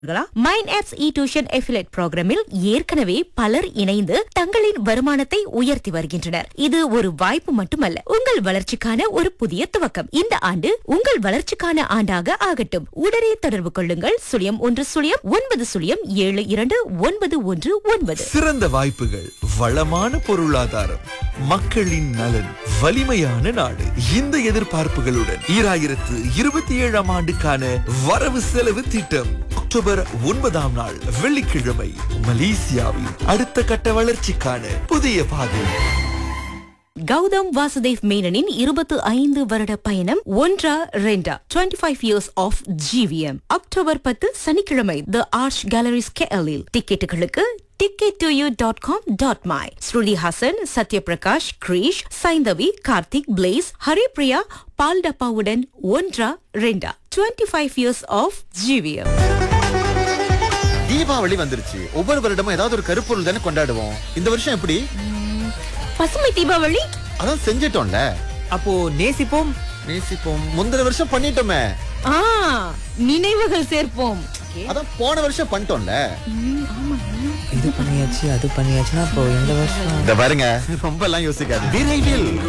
மைன் apps e tuition affiliate ப்ரோக்ராமில் ஏற்கனவே பலர் இணைந்து தங்களின் வருமானத்தை உயர்த்தி வருகின்றனர் இது ஒரு வாய்ப்பு மட்டுமல்ல உங்கள் வளர்ச்சிக்கான ஒரு புதிய துவக்கம் இந்த ஆண்டு உங்கள் வளர்ச்சிக்கான ஆண்டாக ஆகட்டும் உடனே தொடர்பு கொள்ளுங்கள் சுழியம் ஒன்று சுழியம் ஒன்பது சுழியம் ஏழு இரண்டு ஒன்பது ஒன்று ஒன்பது சிறந்த வாய்ப்புகள் வளமான பொருளாதாரம் மக்களின் நலன் வலிமையான நாடு இந்த எதிர்பார்ப்புகளுடன் ஈராயிரத்து இருபத்தி ஏழாம் ஆண்டுக்கான வரவு செலவு திட்டம் அக்டோபர் ஒன்பதாம் நாள் வெள்ளிக்கிழமை மலேசியாவின் அடுத்த கட்ட வளர்ச்சிக்கான புதிய பாதை கௌதம் வாசுதேவ் மேனனின் இருபத்து ஐந்து வருட பயணம் ஒன்றா ரெண்டா twenty five years of GVM October பத்து சனிக்கிழமை த ஆர்ச் கேலரிஸ் கேஎல்இல் டிக்கெட்டுகளுக்கு ticket to you dot com dot my Shruti Haasan Sathyaprakash Girish Saindhavi Karthik blaze Haripriya Paal டப்பாவுடன் ஒன்றா ரெண்டா twenty five years of GVM Deepavali வந்துருச்சு ஒவ்வொரு வருடமும் ஏதாவது ஒரு கருப்பொருள் தானே கொண்டாடுவோம் இந்த வருஷம் எப்படி பசுமை தீபாவளி அதான் செஞ்சிட்டோம்ல அப்போ நேசிப்போம் நேசிப்போம் முந்தின வருஷம் பண்ணிட்டோமே ஆ நினைவுகள் சேர்ப்போம் அதான் போன வருஷம் பண்ணிட்டோம்ல இது பண்ணியாச்சு அது பண்ணியாச்சுன்னா அப்போ இந்த வருஷம் இந்த பாருங்க ரொம்ப எல்லாம் யோசிக்காது விரைவில்